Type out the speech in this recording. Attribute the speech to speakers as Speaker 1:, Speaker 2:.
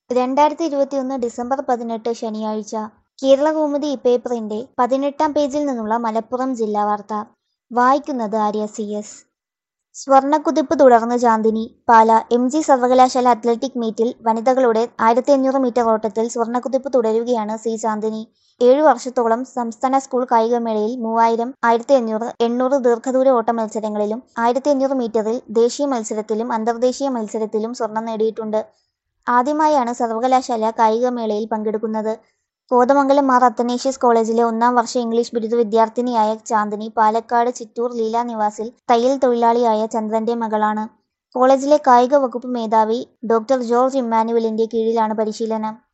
Speaker 1: രണ്ടായിരത്തി ഇരുപത്തിയൊന്ന് ഡിസംബർ പതിനെട്ട് ശനിയാഴ്ച കേരളകൗമുദി പേപ്പറിന്റെ പതിനെട്ടാം പേജിൽ നിന്നുള്ള മലപ്പുറം ജില്ലാ വാർത്ത വായിക്കുന്നത് ആര്യ സി എസ് സ്വർണ്ണക്കുതിപ്പ് തുടർന്ന് ചാന്ദിനി പാല എം ജി സർവകലാശാല അത്ലറ്റിക് മീറ്റിൽ വനിതകളുടെ ആയിരത്തി അഞ്ഞൂറ് മീറ്റർ ഓട്ടത്തിൽ സ്വർണ്ണക്കുതിപ്പ് തുടരുകയാണ് സി ചാന്ദിനി ഏഴു വർഷത്തോളം സംസ്ഥാന സ്കൂൾ കായികമേളയിൽ മൂവായിരം ആയിരത്തി അഞ്ഞൂറ് എണ്ണൂറ് ദീർഘദൂര ഓട്ട മത്സരങ്ങളിലും ആയിരത്തി അഞ്ഞൂറ് മീറ്ററിൽ ദേശീയ മത്സരത്തിലും അന്തർദേശീയ മത്സരത്തിലും സ്വർണം നേടിയിട്ടുണ്ട് ആദ്യമായാണ് സർവകലാശാല കായികമേളയിൽ പങ്കെടുക്കുന്നത് കോതമംഗലം മാർ അത്തനേഷ്യസ് കോളേജിലെ ഒന്നാം വർഷ ഇംഗ്ലീഷ് ബിരുദ വിദ്യാർത്ഥിനിയായ ചാന്ദിനി പാലക്കാട് ചിറ്റൂർ ലീല നിവാസിൽ തയ്യൽ തൊഴിലാളിയായ ചന്ദ്രന്റെ മകളാണ് കോളേജിലെ കായിക വകുപ്പ് മേധാവി ഡോക്ടർ ജോർജ് ഇമ്മാനുവലിന്റെ കീഴിലാണ് പരിശീലനം